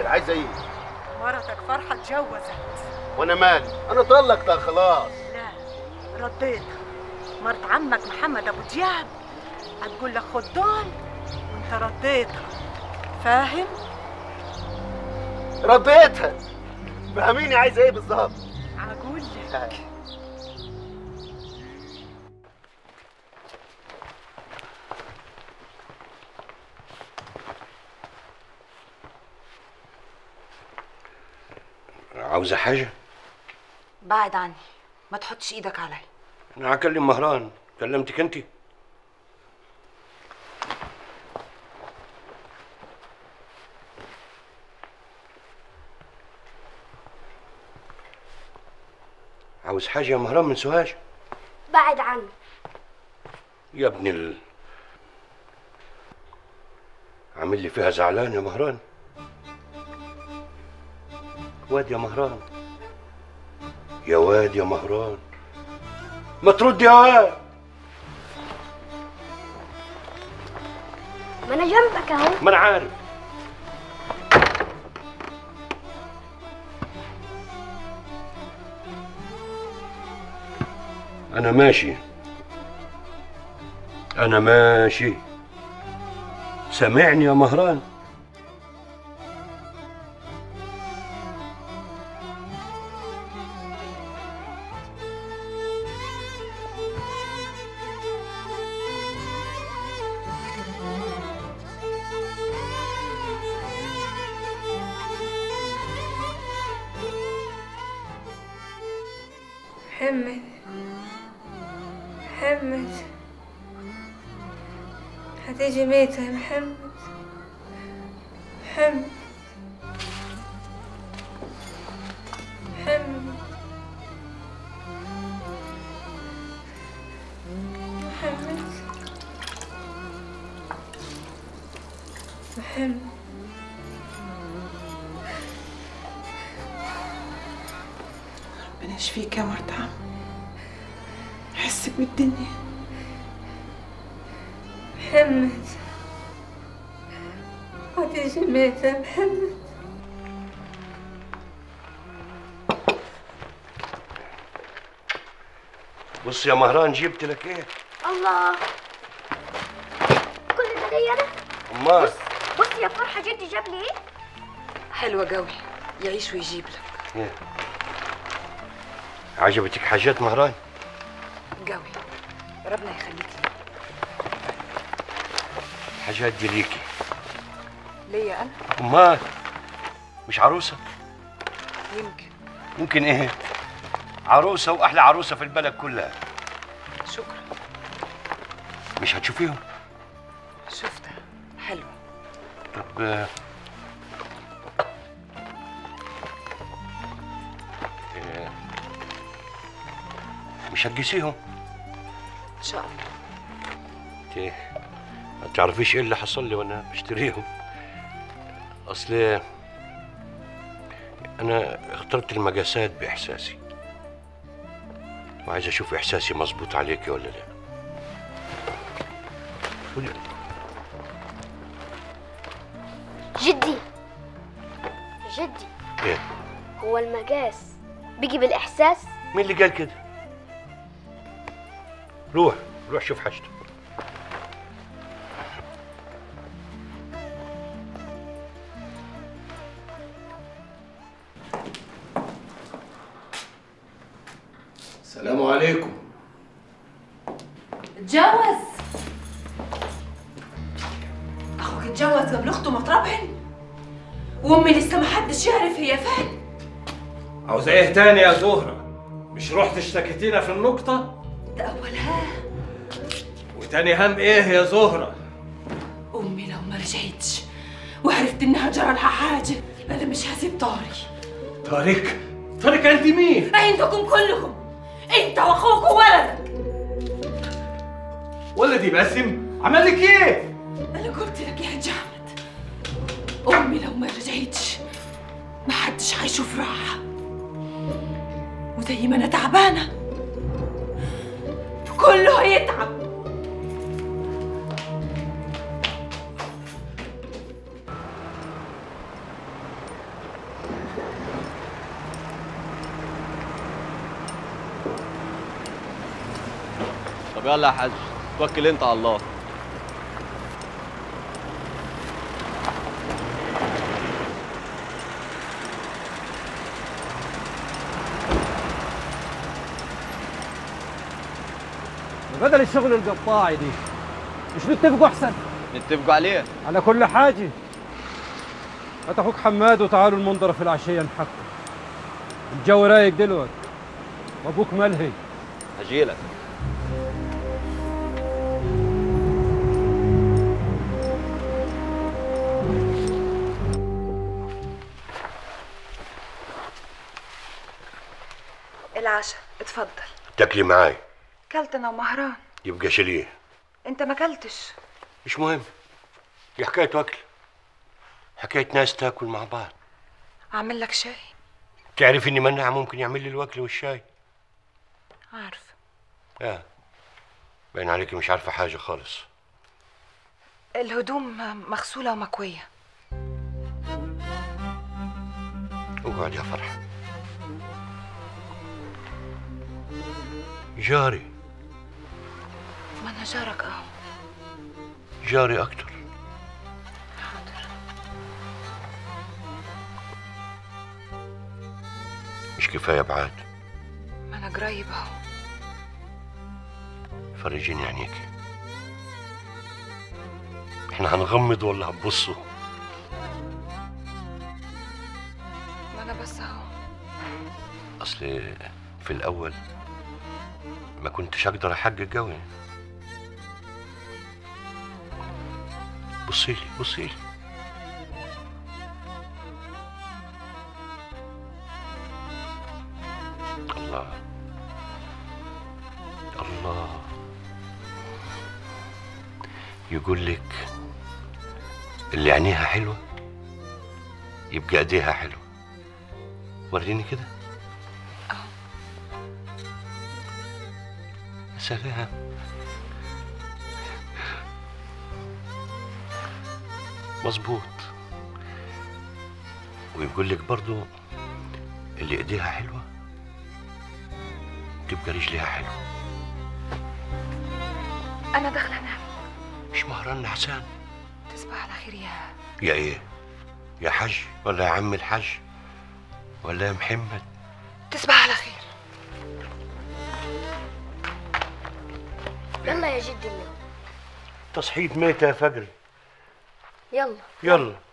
خير عايزه ايه مرتك فرحة اتجوزت وانا مالي انا طلقتها خلاص لا رديتها مرت عمك محمد ابو دياب هتقول لك خد دول وانت رديتها فاهم رديتها فهميني عايزه ايه بالظبط هقول لك عاوزة حاجة؟ بعد عني ما تحطش ايدك عليا أنا هكلم مهران كلمتك أنت؟ عاوز حاجة يا مهران من سوهاج؟ بعد عني يا ابن ال عامل لي فيها زعلان يا مهران واد يا مهران يا واد يا مهران ما ترد يا واد ما انا جنبك اهو ما انا عارف انا ماشي انا ماشي سامعني يا مهران محمد محمد هتيجي ميتة يا محمد محمد محمد محمد محمد ربنا يشفيك يا مرت عم حسك بالدنيا محمد هتيجي ميتة يا محمد بص يا مهران جبت لك ايه الله كل ده ليا انا امال بص يا فرحه جدي جاب لي ايه حلوة قوي يعيش ويجيب لك إيه؟ عجبتك حاجات مهران قوي ربنا يخليك لي حاجات دي ليكي ليا انا امال مش عروسه يمكن ممكن ايه عروسه واحلى عروسه في البلد كلها شكرا مش هتشوفيهم شفتها حلوة طب آه، آه، مش هتقيسيهم ان شاء الله انت ما تعرفيش ايه اللي حصل لي وانا بشتريهم اصل انا اخترت المقاسات باحساسي وعايز اشوف احساسي مظبوط عليكي ولا لا قولي جدي جدي ايه هو المقاس بيجي بالاحساس مين اللي قال كده روح روح شوف حاجتك السلام عليكم اتجوز اخوك اتجوز قبل اخته مطربهن وامي لسه ما حدش يعرف هي فين عاوز ايه تاني يا زهرة؟ مش رحت اشتكيتينا في النقطة؟ ده اولها وتاني هم ايه يا زهرة؟ امي لو ما رجعتش وعرفت انها جرى لها حاجه انا مش هسيب طاري طارق طارق انت مين؟ عندكم كلكم انت واخوك وولدك ولدي باسم عمل لك ايه؟ انا قلت لك يا حاج احمد امي لو ما رجعتش ما حدش هيشوف راحه وزي ما انا تعبانه كله هيتعب طب يلا يا حاج توكل انت على الله بدل الشغل القطاعي دي مش نتفقوا احسن نتفقوا عليه على كل حاجه هات اخوك حماد وتعالوا المنظره في العشيه نحكم الجو رايق دلوقتي وابوك ملهي هجيلك العشاء اتفضل تاكلي معاي كلت انا ومهران يبقى شيليه انت ما كلتش مش مهم دي حكايه اكل حكايه ناس تاكل مع بعض اعمل لك شاي تعرف اني منع ممكن يعمل لي الوكل والشاي عارف اه باين عليكي مش عارفه حاجه خالص الهدوم مغسوله ومكويه اقعد يا فرح جاري ما انا جارك اهو جاري اكتر حاضر مش كفايه بعاد ما انا قريب اهو فرجيني عينيك احنا هنغمض ولا هنبصوا ما انا بس اهو اصل في الاول ما كنتش اقدر احقق قوي بصيلي بصيلي الله الله يقول لك اللي عينيها حلوه يبقى ايديها حلوه وريني كده سلام مظبوط ويقول لك برضو اللي ايديها حلوه تبقى رجليها حلوه انا داخله انام مش مهران نحسان تصبح على خير يا يا ايه يا حج ولا يا عم الحج ولا يا محمد تصبح على خير يلا يا جدي اليوم تصحيت ميتة يا فجري يلا يلا